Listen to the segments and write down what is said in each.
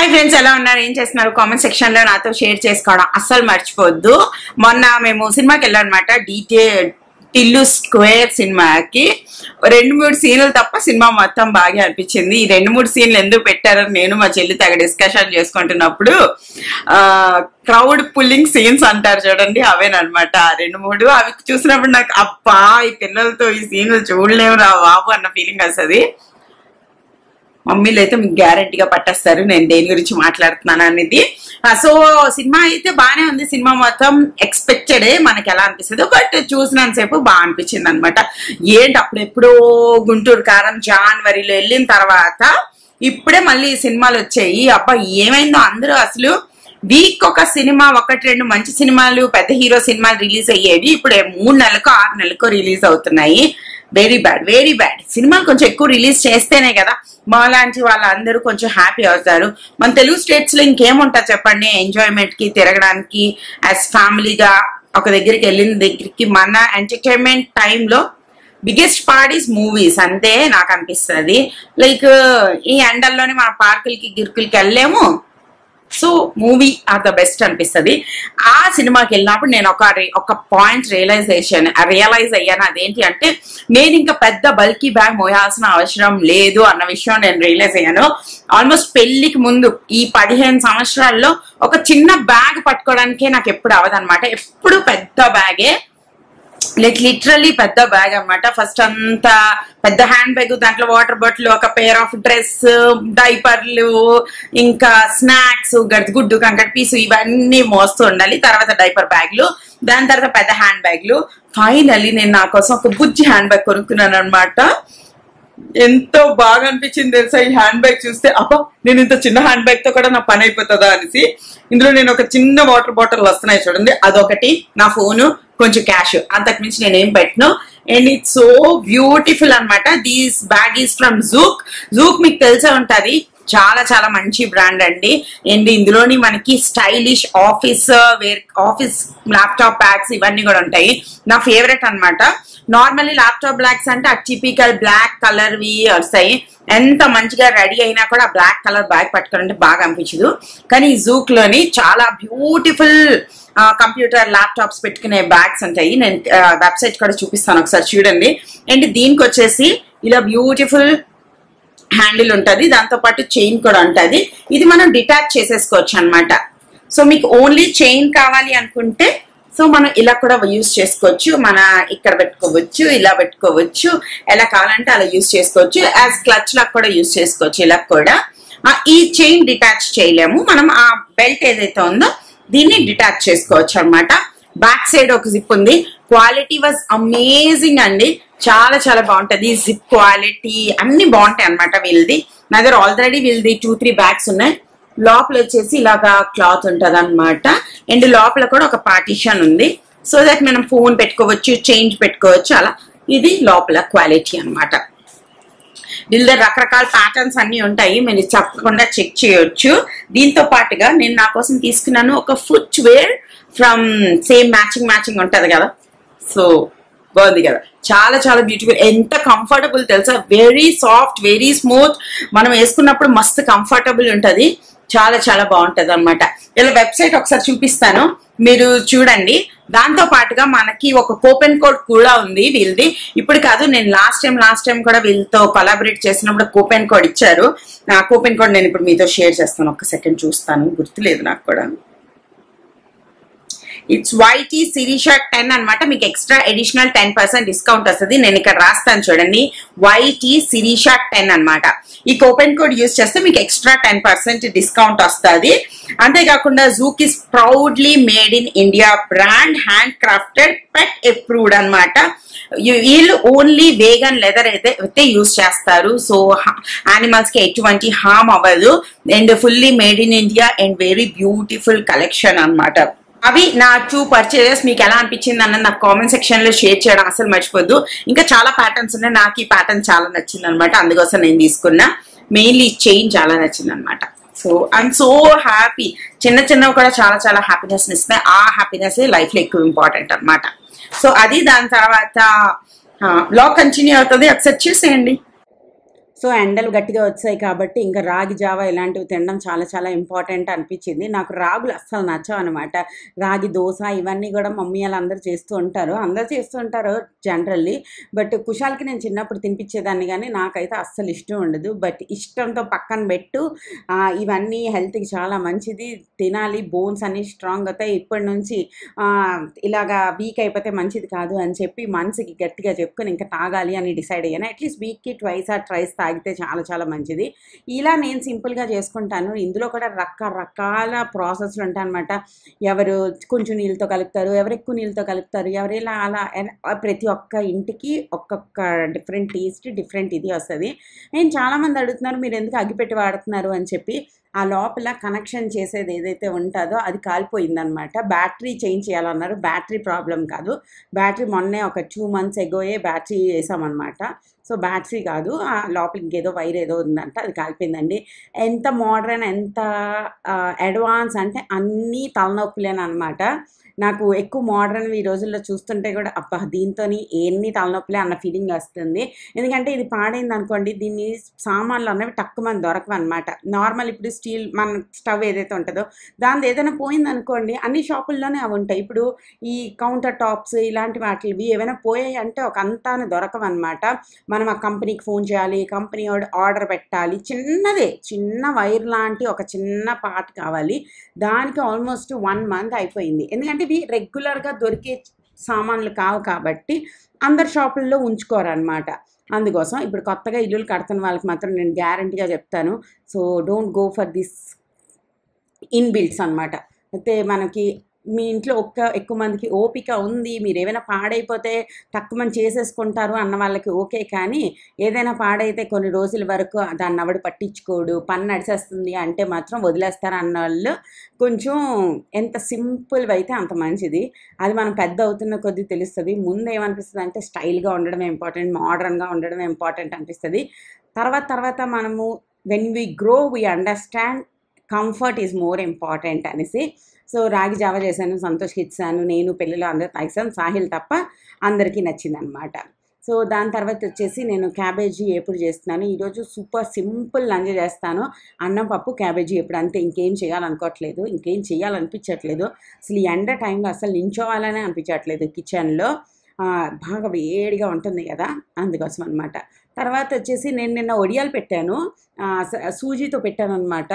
hi friends ఎలా ఉన్నారు ఏం చేస్తున్నారు కామెంట్ సెక్షన్ లో నాతో షేర్ చేసుకోవడం అస్సలు మర్చిపోవద్దు మొన్న మేము సినిమాకి వెళ్ళాం అనమాట డీటే టిల్లు స్క్వేర్ సినిమాకి రెండు మూడు సీన్లు తప్ప సినిమా మొత్తం బాగా అనిపించింది ఈ రెండు మూడు సీన్లు ఎందుకు పెట్టారని నేను మా చెల్లి తగ్గ డిస్కషన్ చేసుకుంటున్నప్పుడు ఆ క్రౌడ్ పుల్లింగ్ సీన్స్ అంటారు చూడండి అవేనమాట ఆ రెండు మూడు అవి చూసినప్పుడు నాకు అబ్బా ఈ పిల్లలతో ఈ సీన్లు చూడలేము రా బాబు అన్న ఫీలింగ్ వస్తుంది మమ్మీలు అయితే మీకు గ్యారంటీగా పట్టేస్తారు నేను దేని గురించి మాట్లాడుతున్నాను అనేది సో సినిమా అయితే బాగానే ఉంది సినిమా మొత్తం ఎక్స్పెక్టెడ్ మనకి ఎలా అనిపిస్తుంది బట్ చూసినంతసేపు బాగా అనిపించింది అనమాట ఏంటి అప్పుడు ఎప్పుడో గుంటూరు కారం జనవరిలో వెళ్ళిన తర్వాత ఇప్పుడే మళ్ళీ ఈ సినిమాలు వచ్చాయి అబ్బా ఏమైందో అందరూ అసలు వీక్ ఒక సినిమా ఒకటి రెండు మంచి సినిమాలు పెద్ద హీరో సినిమాలు రిలీజ్ అయ్యేవి ఇప్పుడు మూడు నెలలకో ఆరు నెలలకో రిలీజ్ అవుతున్నాయి వెరీ బ్యాడ్ వెరీ బ్యాడ్ సినిమాలు కొంచెం ఎక్కువ రిలీజ్ చేస్తేనే కదా మాలాంటి వాళ్ళందరూ కొంచెం హ్యాపీ అవుతారు మన తెలుగు స్టేట్స్ లో ఇంకేముంటుంది చెప్పండి ఎంజాయ్మెంట్ కి తిరగడానికి యాజ్ ఫ్యామిలీగా ఒక దగ్గరికి వెళ్ళిన దగ్గరికి మన ఎంటర్టైన్మెంట్ టైంలో బిగ్గెస్ట్ పార్ట్ ఈస్ మూవీస్ అంతే నాకు అనిపిస్తుంది లైక్ ఈ ఎండల్లోనే మన పార్కులకి గిరుకులకి వెళ్ళలేము so movie are the best అనిపిస్తుంది ఆ సినిమాకి వెళ్ళినప్పుడు నేను ఒక రి- ఒక పాయింట్ రియలైజేషన్ రియలైజ్ అయ్యాను అదేంటి అంటే నేను ఇంకా పెద్ద బల్కీ బ్యాగ్ మోయాల్సిన అవసరం లేదు అన్న విషయం నేను రియలైజ్ అయ్యాను ఆల్మోస్ట్ పెళ్లికి ముందు ఈ పదిహేను సంవత్సరాల్లో ఒక చిన్న బ్యాగ్ పట్టుకోవడానికే నాకు ఎప్పుడు అవదనమాట ఎప్పుడు పెద్ద బ్యాగే లైక్ లిటరల్లీ పెద్ద బ్యాగ్ అన్నమాట ఫస్ట్ అంతా పెద్ద హ్యాండ్ బ్యాగ్ దాంట్లో వాటర్ బాటిల్ ఒక పేర్ ఆఫ్ డ్రెస్ డైపర్లు ఇంకా స్నాక్స్ గడ్గుడ్డు కంకట పీసు ఇవన్నీ మోస్తూ ఉండాలి తర్వాత డైపర్ బ్యాగ్లు దాని తర్వాత పెద్ద హ్యాండ్ బ్యాగ్లు ఫైనల్లీ నేను నా కోసం ఒక బుజ్జి హ్యాండ్ బ్యాగ్ కొనుక్కున్నాను అనమాట ఎంతో బాగా అనిపించింది తెలుసా ఈ హ్యాండ్ బ్యాగ్ చూస్తే అబ్బా నేను ఇంత చిన్న హ్యాండ్ బ్యాగ్ తో కూడా నా పని అయిపోతుందా అనేసి ఇందులో నేను ఒక చిన్న వాటర్ బాటిల్ వస్తున్నాయి చూడండి అదొకటి నా ఫోను కొంచెం క్యాష్ అంతకుమించి నేను ఏం పెట్టను అండ్ ఇట్స్ సో బ్యూటిఫుల్ అన్నమాట these bag is from Zouk Zouk మీకు తెలిసే ఉంటది చాలా చాలా మంచి బ్రాండ్ అండి అండ్ ఇందులోని మనకి stylish office wear office laptop bags ఇవన్నీ కూడా ఉంటాయి నా ఫేవరెట్ అన్నమాట నార్మల్లీ ల్యాప్టాప్ బ్లాగ్స్ అంటే ఆ టిపికల్ బ్లాక్ కలర్ వి వస్తాయి ఎంత మంచిగా రెడీ అయినా కూడా బ్లాక్ కలర్ బ్యాగ్ పట్టుకోవాలంటే బాగా అనిపించదు కానీ ఈ జూక్ లోని చాలా బ్యూటిఫుల్ కంప్యూటర్ ల్యాప్టాప్స్ పెట్టుకునే బ్యాగ్స్ ఉంటాయి నేను వెబ్సైట్ కూడా చూపిస్తాను ఒకసారి చూడండి అండ్ దీనికి వచ్చేసి ఇలా బ్యూటిఫుల్ హ్యాండిల్ ఉంటుంది దాంతో పాటు చైన్ కూడా ఉంటుంది ఇది మనం డిటాచ్ చేసేసుకోవచ్చు అన్నమాట సో మీకు ఓన్లీ చైన్ కావాలి అనుకుంటే సో మనం ఇలా కూడా యూస్ చేసుకోవచ్చు మన ఇక్కడ పెట్టుకోవచ్చు ఇలా పెట్టుకోవచ్చు ఎలా కావాలంటే అలా యూస్ చేసుకోవచ్చు యాజ్ క్లచ్ లా కూడా యూస్ చేసుకోవచ్చు ఇలా కూడా ఆ, ఈ చైన్ డిటాచ్ చేయలేము మనం ఆ బెల్ట్ ఏదైతే ఉందో దీన్ని డిటాచ్ చేసుకోవచ్చు అన్నమాట బ్యాక్ సైడ్ ఒక జిప్ ఉంది క్వాలిటీ వాజ్ అమేజింగ్ అండి చాలా చాలా బాగుంటది జిప్ క్వాలిటీ అన్ని బాగుంటాయి అన్నమాట వీళ్ళది నా దగ్గర ఆల్రెడీ వీళ్ళది టూ త్రీ బ్యాగ్స్ ఉన్నాయి లోపల వచ్చేసి ఇలాగా క్లాత్ ఉంటది అనమాట అండ్ లోపల కూడా ఒక పార్టీషన్ ఉంది సో దట్ మనం ఫోన్ పెట్టుకోవచ్చు చేంజ్ పెట్టుకోవచ్చు అలా ఇది లోపల క్వాలిటీ అన్నమాట వీళ్ళ దగ్గర రకరకాల ప్యాటర్న్స్ అన్ని ఉంటాయి మీరు చెప్పకుండా చెక్ చేయొచ్చు దీంతో పాటుగా నేను నా కోసం తీసుకున్నాను ఒక footwear from same matching matching ఉంటది కదా సో బాగుంది కదా చాలా చాలా బ్యూటిఫుల్ ఎంత కంఫర్టబుల్ తెలుసా వెరీ సాఫ్ట్ వెరీ స్మూత్ మనం వేసుకున్నప్పుడు మస్తు కంఫర్టబుల్ ఉంటది చాలా చాలా బాగుంటది అనమాట ఇలా వెబ్సైట్ ఒకసారి చూపిస్తాను మీరు చూడండి దాంతో పాటుగా మనకి ఒక కూపెన్ కోడ్ కూడా ఉంది వీళ్ళది ఇప్పుడు కాదు నేను లాస్ట్ టైం లాస్ట్ టైం కూడా వీళ్ళతో కొలాబరేట్ చేసినప్పుడు కూపెన్ కోడ్ ఇచ్చారు ఆ కూపెన్ కోడ్ నేను ఇప్పుడు మీతో షేర్ చేస్తాను ఒక సెకండ్ చూస్తాను గుర్తులేదు నాకు కూడా ఇట్స్ వైటీ సిరీష టెన్ అన్నమాట మీకు extra additional ten percent discount వస్తుంది నేను ఇక్కడ రాస్తాను చూడండి వైటీ సిరీష టెన్ అన్నమాట ఈ కూపెన్ కోడ్ యూస్ చేస్తే మీకు ఎక్స్ట్రా టెన్ పర్సెంట్ డిస్కౌంట్ వస్తుంది అంతేకాకుండా Zouk is proudly made in India brand handcrafted pet approved అన్నమాట వీళ్ళు ఓన్లీ వేగన్ లెదర్ అయితే అయితే యూస్ చేస్తారు సో యానిమల్స్ కి ఎటువంటి హామ్ అవ్వదు and fully made in India and very beautiful collection అన్నమాట అవి నా టూ పర్చేజెస్ మీకు ఎలా అనిపించింది అన్నది నాకు కామెంట్ సెక్షన్ లో షేర్ చేయడం అసలు మర్చిపోద్దు ఇంకా చాలా ప్యాటర్న్స్ ఉన్నాయి నాకు ఈ ప్యాటర్న్ చాలా నచ్చింది అనమాట అందుకోసం నేను తీసుకున్నా మెయిన్లీ చైన్ చాలా నచ్చింది అనమాట సో ఐఎమ్ సో హ్యాపీ చిన్న చిన్నవి కూడా చాలా చాలా హ్యాపీనెస్ ఇస్తున్నాయి ఆ హ్యాపీనెస్ లైఫ్ లో ఎక్కువ ఇంపార్టెంట్ అన్నమాట సో అది దాని తర్వాత బ్లాగ్ కంటిన్యూ అవుతుంది ఒకసారి చూసేయండి సో ఎండలు గట్టిగా వచ్చాయి కాబట్టి ఇంకా రాగి జావా ఇలాంటివి తినడం చాలా చాలా ఇంపార్టెంట్ అనిపించింది నాకు రాగులు అస్సలు నచ్చవు అనమాట రాగి దోశ ఇవన్నీ కూడా మమ్మీ వాళ్ళు అందరూ చేస్తూ ఉంటారు అందరూ చేస్తూ ఉంటారు జనరల్లీ బట్ కుషాల్కి నేను చిన్నప్పుడు తినిపించేదాన్ని కానీ నాకైతే అస్సలు ఇష్టం ఉండదు బట్ ఇష్టంతో పక్కన పెట్టు ఆ, ఇవన్నీ హెల్త్కి చాలా మంచిది తినాలి బోన్స్ అన్ని స్ట్రాంగ్ అవుతాయి ఇప్పటి నుంచి ఆ, ఇలాగా వీక్ అయిపోతే మంచిది కాదు అని చెప్పి మనసుకి గట్టిగా చెప్పుకొని ఇంకా తాగాలి అని డిసైడ్ అయ్యాను అట్లీస్ట్ వీక్కి ట్వైస్ ఆర్ ట్రైస్ తాగితే చాలా చాలా మంచిది ఇలా నేను సింపుల్గా చేసుకుంటాను ఇందులో కూడా రకరకాల ప్రాసెస్లు ఉంటాయి అనమాట ఎవరు కొంచెం నీళ్ళతో కలుపుతారు ఎవరు ఎక్కువ నీళ్ళతో కలుపుతారు ఎవరు ఇలా అలా ఎన్- ప్రతి ఒక్క ఇంటికి ఒక్కొక్క డిఫరెంట్ టేస్ట్ డిఫరెంట్ ఇది వస్తుంది నేను చాలామంది అడుగుతున్నారు మీరు ఎందుకు అగ్గిపెట్టి వాడుతున్నారు అని చెప్పి ఆ లోపల కనెక్షన్ చేసేది ఏదైతే ఉంటుందో అది కాలిపోయిందనమాట బ్యాటరీ చేంజ్ చేయాలన్నారు బ్యాటరీ ప్రాబ్లం కాదు బ్యాటరీ మొన్నే ఒక టూ మంత్స్ ఎగోయే బ్యాటరీ వేసామన్నమాట సో బ్యాటరీ కాదు ఆ లోపల ఇంకేదో వైర్ ఏదో ఉందంట అది కాలిపోయిందండి ఎంత మోడర్న్ ఎంత అడ్వాన్స్ అంటే అన్నీ తలనొప్పులేనమాట నాకు ఎక్కువ మోడర్న్ ఈ రోజుల్లో చూస్తుంటే కూడా అబ్బా దీంతో ఎన్ని తలనొప్పులే అన్న ఫీలింగ్ వస్తుంది ఎందుకంటే ఇది పాడైంది అనుకోండి దీన్ని సామాన్లు అనేవి తక్కువ మంది దొరకవు అనమాట నార్మల్ ఇప్పుడు స్టీల్ మన స్టవ్ ఏదైతే ఉంటుందో దాని ఏదైనా పోయింది అనుకోండి అన్ని షాపుల్లోనే అవి ఉంటాయి ఇప్పుడు ఈ కౌంటర్ టాప్స్ ఇలాంటి వాటివి ఏమైనా పోయాయి అంటే ఒక అంతానే దొరకవు అనమాట మనం ఆ కంపెనీకి ఫోన్ చేయాలి కంపెనీ ఆర్డర్ పెట్టాలి చిన్నదే చిన్న వైర్ లాంటి ఒక చిన్న పార్ట్ కావాలి దానికి ఆల్మోస్ట్ వన్ మంత్ అయిపోయింది ఎందుకంటే ఇవి రెగ్యులర్గా దొరికే సామాన్లు కావు కాబట్టి అందరు షాపుల్లో ఉంచుకోరనమాట అందుకోసం ఇప్పుడు కొత్తగా ఇల్లులు కడుతున్న వాళ్ళకి మాత్రం నేను గ్యారంటీగా చెప్తాను so don't go for this inbuilts అనమాట అయితే మనకి మీ ఇంట్లో ఒక్క ఎక్కువ మందికి ఓపిక ఉంది మీరు ఏమైనా పాడైపోతే తక్కువ మంది చేసేసుకుంటారు అన్న వాళ్ళకి ఓకే కానీ ఏదైనా పాడైతే కొన్ని రోజుల వరకు దాన్ని ఎవడు పట్టించుకోడు పని నడిచేస్తుంది అంటే మాత్రం వదిలేస్తారు అన్న వాళ్ళు కొంచెం ఎంత సింపుల్ అయితే అంత మంచిది అది మనం పెద్ద అవుతున్న కొద్దీ తెలుస్తుంది ముందు ఏమనిపిస్తుంది అంటే స్టైల్గా ఉండడం ఇంపార్టెంట్ మోడర్న్గా ఉండడం ఇంపార్టెంట్ అనిపిస్తుంది తర్వాత తర్వాత మనము when we grow we understand comfort is more important అనేసి సో రాగి జావ చేశాను సంతోష్కి ఇచ్చాను నేను పిల్లలు అందరూ తాగాం సాహిల్ తప్ప అందరికీ నచ్చింది అనమాట సో దాని తర్వాత వచ్చేసి నేను క్యాబేజీ ఎప్పుడు చేస్తున్నాను ఈరోజు సూపర్ సింపుల్ లంచ్ చేస్తాను అన్నం పప్పు క్యాబేజీ ఎప్పుడు అంతే ఇంకేం చేయాలనుకోవట్లేదు ఇంకేం చేయాలనిపించట్లేదు అసలు ఈ ఎండ టైంలో అసలు నించోవాలనే అనిపించట్లేదు కిచెన్లో ఆ, బాగా వేడిగా ఉంటుంది కదా అందుకోసం అనమాట తర్వాత వచ్చేసి నేను నిన్న ఒడియాలు పెట్టాను ఆ, స- సూజీతో పెట్టాను అనమాట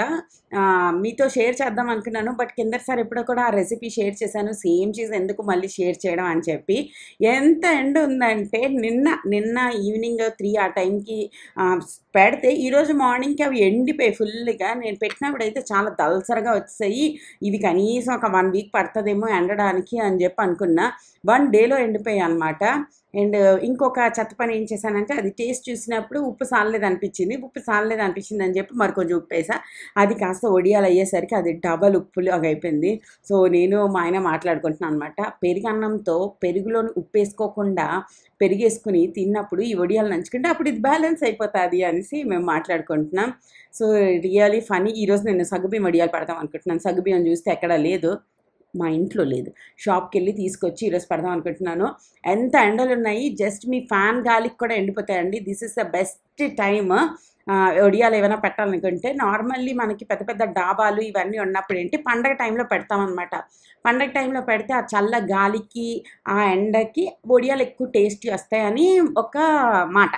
మీతో షేర్ చేద్దాం అనుకున్నాను బట్ కిందసారి ఎప్పుడో కూడా ఆ రెసిపీ షేర్ చేశాను సేమ్ చీజ్ ఎందుకు మళ్ళీ షేర్ చేయడం అని చెప్పి ఎంత ఎండ ఉందంటే నిన్న నిన్న ఈవినింగ్ త్రీ ఆ టైంకి ఆ, పెడితే ఈరోజు మార్నింగ్కి అవి ఎండిపోయి ఫుల్గా నేను పెట్టినప్పుడు అయితే చాలా దల్సరగా వచ్చాయి ఇవి కనీసం ఒక వన్ వీక్ పడుతుందేమో ఎండడానికి అని చెప్పి అనుకున్నా వన్ డేలో ఎండిపోయాయి అనమాట అండ్ ఇంకొక చెత్త పని ఏం చేశానంటే అది టేస్ట్ చూసినప్పుడు ఉప్పు సాలలేదు అనిపించింది ఉప్పు సాలలేదు అనిపించింది అని చెప్పి మరి కొంచెం ఉప్పు వేసా అది కాస్త ఒడియాలు అయ్యేసరికి అది డబల్ ఉప్పులు అయిపోయింది సో నేను మా ఆయన మాట్లాడుకుంటున్నాను అనమాట పెరుగన్నంతో పెరుగులోని ఉప్పు వేసుకోకుండా పెరిగేసుకుని తిన్నప్పుడు ఈ వడియాలు నంచుకుంటే అప్పుడు ఇది బ్యాలెన్స్ అయిపోతుంది అనేసి మేము మాట్లాడుకుంటున్నాం సో రియలీ ఫనీ ఈరోజు నేను సగ్గుబియ్యం వడియాలు పెడదాం అనుకుంటున్నాను సగ్గుబియ్యం చూస్తే ఎక్కడా లేదు మా ఇంట్లో లేదు షాప్కి వెళ్ళి తీసుకొచ్చి ఈరోజు పెడదాం అనుకుంటున్నాను ఎంత ఎండలు ఉన్నాయి జస్ట్ మీ ఫ్యాన్ గాలికి కూడా ఎండిపోతాయండి this is the best time ఒడియాలు ఏమైనా పెట్టాలనుకుంటే నార్మల్లీ మనకి పెద్ద పెద్ద డాబాలు ఇవన్నీ ఉన్నప్పుడు ఏంటి పండగ టైంలో పెడతామన్నమాట పండగ టైంలో పెడితే ఆ చల్ల గాలికి ఆ ఎండకి ఒడియాలు ఎక్కువ టేస్టీ వస్తాయని ఒక మాట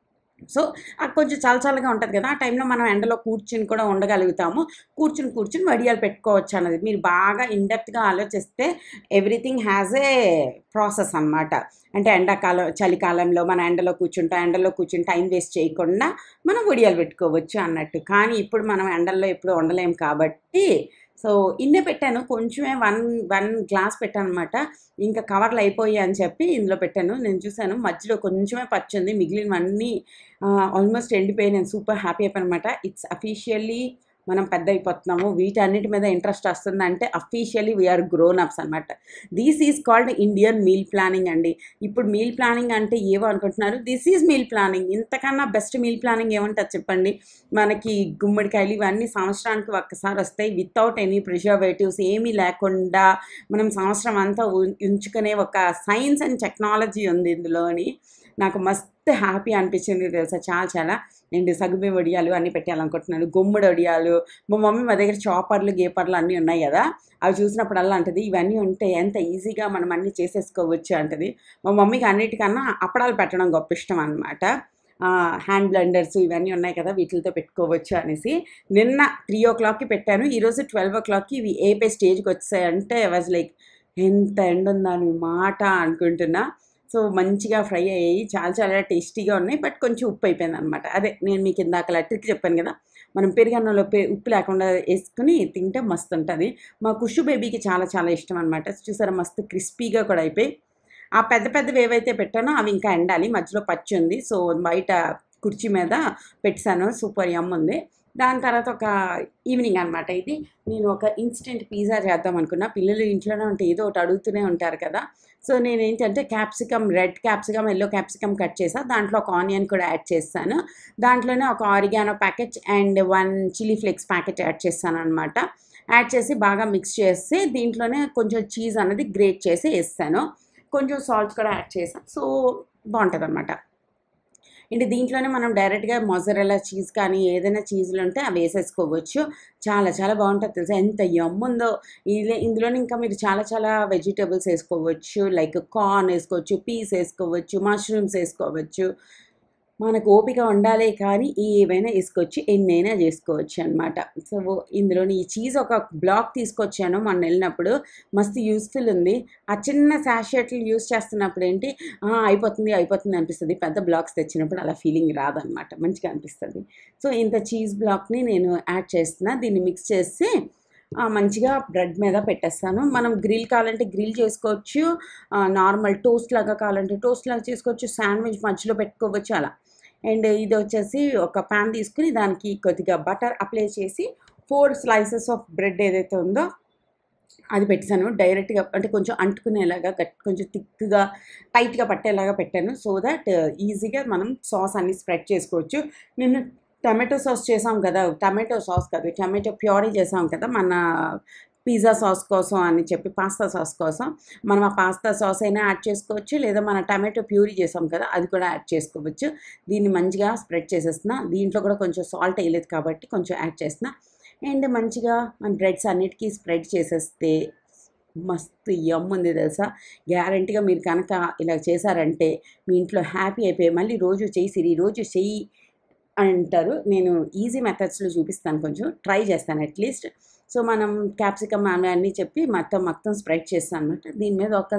సో అది కొంచెం చల్లచల్లగా ఉంటుంది కదా ఆ టైంలో మనం ఎండలో కూర్చుని కూడా ఉండగలుగుతాము కూర్చుని కూర్చుని వడియాలు పెట్టుకోవచ్చు అన్నది మీరు బాగా ఇండెప్త్గా ఆలోచిస్తే ఎవ్రీథింగ్ హ్యాజ్ ఏ ప్రాసెస్ అన్నమాట అంటే ఎండాకాలం చలికాలంలో మన ఎండలో కూర్చుంటాం ఎండలో కూర్చుని టైం వేస్ట్ చేయకుండా మనం వడియాలు పెట్టుకోవచ్చు అన్నట్టు కానీ ఇప్పుడు మనం ఎండల్లో ఎప్పుడు ఉండలేం కాబట్టి సో ఇన్నే పెట్టాను కొంచెమే వన్ వన్ గ్లాస్ పెట్టాను అనమాట ఇంకా కవర్లు అయిపోయాయి అని చెప్పి ఇందులో పెట్టాను నేను చూశాను మధ్యలో కొంచెమే పచ్చింది మిగిలినవన్నీ ఆల్మోస్ట్ ఎండిపోయి నేను సూపర్ హ్యాపీ అయిపోయాను అనమాట ఇట్స్ అఫీషియల్లీ మనం పెద్ద అయిపోతున్నాము వీటన్నిటి మీద ఇంట్రెస్ట్ వస్తుందంటే అఫీషియల్లీ వీఆర్ గ్రోన్ అప్స్ అనమాట this is called Indian meal planning అండి ఇప్పుడు మీల్ ప్లానింగ్ అంటే ఏవో అనుకుంటున్నారు దిస్ ఈజ్ మీల్ ప్లానింగ్ ఇంతకన్నా బెస్ట్ మీల్ ప్లానింగ్ ఏమంటుంది చెప్పండి మనకి గుమ్మడికాయలు ఇవన్నీ సంవత్సరానికి ఒక్కసారి వస్తాయి వితౌట్ ఎనీ ప్రిజర్వేటివ్స్ ఏమీ లేకుండా మనం సంవత్సరం అంతా ఉ- ఉంచుకునే ఒక సైన్స్ అండ్ టెక్నాలజీ ఉంది ఇందులోని నాకు మస్తు హ్యాపీ అనిపించింది తెలుసా చాలా చాలా నేను సగ్గుబియ్యం వడియాలు అన్నీ పెట్టాలనుకుంటున్నాను గుమ్మడి వడియాలు మా మమ్మీ మా దగ్గర చాపర్లు గేపర్లు అన్నీ ఉన్నాయి కదా అవి చూసినప్పుడల్లా అంటది ఇవన్నీ ఉంటే ఎంత ఈజీగా మనం అన్నీ చేసేసుకోవచ్చు అంటది మా మమ్మీకి అన్నిటికన్నా అప్పడాలు పెట్టడం గొప్ప ఇష్టం అనమాట హ్యాండ్ బ్లెండర్స్ ఇవన్నీ ఉన్నాయి కదా వీటితో పెట్టుకోవచ్చు అనేసి నిన్న త్రీ ఓ క్లాక్కి పెట్టాను ఈరోజు ట్వెల్వ్ ఓ క్లాక్కి ఇవి ఏపే స్టేజ్కి వచ్చాయంటే వాజ్ లైక్ ఎంత ఎండ ఉందని మాట అనుకుంటున్నా సో మంచిగా ఫ్రై అయ్యాయి చాలా చాలా టేస్టీగా ఉన్నాయి బట్ కొంచెం ఉప్పు అయిపోయింది అనమాట అదే నేను మీకు ఇందాక ట్రిక్ చెప్పాను కదా మనం పెరుగన్నంలో పె ఉప్పు లేకుండా వేసుకుని తింటే మస్తు ఉంటుంది మా కుషు బేబీకి చాలా చాలా ఇష్టం అనమాట చూసారా మస్తు క్రిస్పీగా కూడా అయిపోయి ఆ పెద్ద పెద్దవి ఏవైతే పెట్టానో అవి ఇంకా ఎండాలి మధ్యలో పచ్చి ఉంది సో బయట కుర్చీ మీద పెట్టాను సూపర్ యమ్ ఉంది దాని తర్వాత ఒక ఈవినింగ్ అనమాట ఇది నేను ఒక ఇన్స్టెంట్ పిజ్జా చేద్దాం అనుకున్నా పిల్లలు ఇంట్లోనే ఉంటే ఏదో ఒకటి అడుగుతూనే ఉంటారు కదా సో నేను ఏంటంటే capsicum red capsicum yellow capsicum cut చేసా దాంట్లో ఒక ఆనియన్ కూడా యాడ్ చేస్తాను దాంట్లోనే ఒక oregano packet and one chilli flakes packet add చేస్తాను అనమాట యాడ్ చేసి బాగా మిక్స్ చేసి దీంట్లోనే కొంచెం చీజ్ అనేది గ్రేట్ చేసి వేస్తాను కొంచెం సాల్ట్ కూడా యాడ్ చేసాను సో బాగుంటుంది అనమాట ఇంటి దీంట్లోనే మనం డైరెక్ట్గా మొజరెలా చీజ్ కానీ ఏదైనా చీజ్లు ఉంటే అవి వేసేసుకోవచ్చు చాలా చాలా బాగుంటుంది తెలుసా ఎంత యమ్ ఉందో ఇది ఇందులోనే ఇంకా మీరు చాలా చాలా వెజిటేబుల్స్ వేసుకోవచ్చు లైక్ కార్న్ వేసుకోవచ్చు పీస్ వేసుకోవచ్చు మష్రూమ్స్ వేసుకోవచ్చు మనకు ఓపిక ఉండాలి కానీ ఏవైనా వేసుకోవచ్చు ఎన్నైనా చేసుకోవచ్చు అనమాట సో ఇందులోని ఈ చీజ్ ఒక బ్లాక్ తీసుకొచ్చాను మొన్న వెళ్ళినప్పుడు మస్తు యూస్ఫుల్ ఉంది ఆ చిన్న శాషెట్లు యూస్ చేస్తున్నప్పుడు ఏంటి "ఆ, అయిపోతుంది అయిపోతుంది అనిపిస్తుంది పెద్ద బ్లాక్స్ తెచ్చినప్పుడు అలా ఫీలింగ్ రాదనమాట మంచిగా అనిపిస్తుంది సో ఇంత చీజ్ బ్లాక్ని నేను యాడ్ చేస్తున్నా దీన్ని మిక్స్ చేసి ఆ, మంచిగా బ్రెడ్ మీద పెట్టేస్తాను మనం గ్రిల్ కావాలంటే గ్రిల్ చేసుకోవచ్చు నార్మల్ టోస్ట్ లాగా కావాలంటే టోస్ట్ లాగా చేసుకోవచ్చు శాండ్విచ్ మధ్యలో పెట్టుకోవచ్చు అలా అండ్ ఇది వచ్చేసి ఒక ప్యాన్ తీసుకుని దానికి కొద్దిగా బటర్ అప్లై చేసి ఫోర్ స్లైసెస్ ఆఫ్ బ్రెడ్ ఏదైతే ఉందో అది పెట్టాను డైరెక్ట్గా అంటే కొంచెం అంటుకునేలాగా గట్ కొంచెం థిక్గా టైట్గా పట్టేలాగా పెట్టాను సో దట్ ఈజీగా మనం సాస్ అన్ని స్ప్రెడ్ చేసుకోవచ్చు నేను టమాటో సాస్ చేసాం కదా టమాటో సాస్ కాదు టమాటో ప్యూరీ చేసాం కదా మన పిజ్జా సాస్ కోసం అని చెప్పి పాస్తా సాస్ కోసం మనం ఆ పాస్తా సాస్ అయినా యాడ్ చేసుకోవచ్చు లేదా మన టమాటో ప్యూరీ చేసాం కదా అది కూడా యాడ్ చేసుకోవచ్చు దీన్ని మంచిగా స్ప్రెడ్ చేసేస్తున్నా దీంట్లో కూడా కొంచెం సాల్ట్ వేయలేదు కాబట్టి కొంచెం యాడ్ చేస్తున్నా అండ్ మంచిగా మన బ్రెడ్స్ అన్నిటికీ స్ప్రెడ్ చేసేస్తే మస్తు యమ్ ఉంది తెలుసా గ్యారంటీగా మీరు కనుక ఇలా చేశారంటే మీ ఇంట్లో హ్యాపీ అయిపోయి మళ్ళీ రోజు చెయ్యి సిరి రోజు చెయ్యి అంటారు నేను ఈజీ మెథడ్స్లో చూపిస్తాను కొంచెం ట్రై చేస్తాను అట్లీస్ట్ సో మనం క్యాప్సికమ్ అవి అన్నీ చెప్పి మొత్తం మొత్తం స్ప్రెడ్ చేస్తాను అనమాట దీని మీద ఒక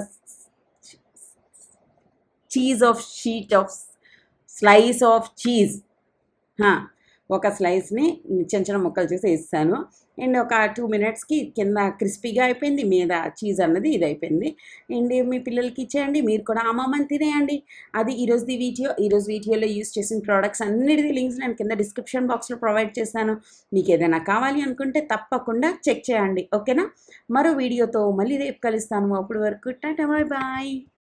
cheese of sheet of slice of cheese ఒక స్లైస్ని చిన్న చిన్న ముక్కలు చేసి వేస్తాను అండ్ ఒక టూ మినిట్స్కి కింద క్రిస్పీగా అయిపోయింది మీద చీజ్ అన్నది ఇది అయిపోయింది అండ్ మీ పిల్లలకి ఇచ్చేయండి మీరు కూడా అమ్మమ్మని తినేయండి అది ఈరోజు వీడియో ఈరోజు వీడియోలో యూస్ చేసిన ప్రోడక్ట్స్ అన్నిటిది లింక్స్ నేను కింద డిస్క్రిప్షన్ బాక్స్లో ప్రొవైడ్ చేశాను మీకు ఏదైనా కావాలి అనుకుంటే తప్పకుండా చెక్ చేయండి ఓకేనా మరో వీడియోతో మళ్ళీ రేపు కలుస్తాను అప్పటి వరకు టాటా బాయ్ బాయ్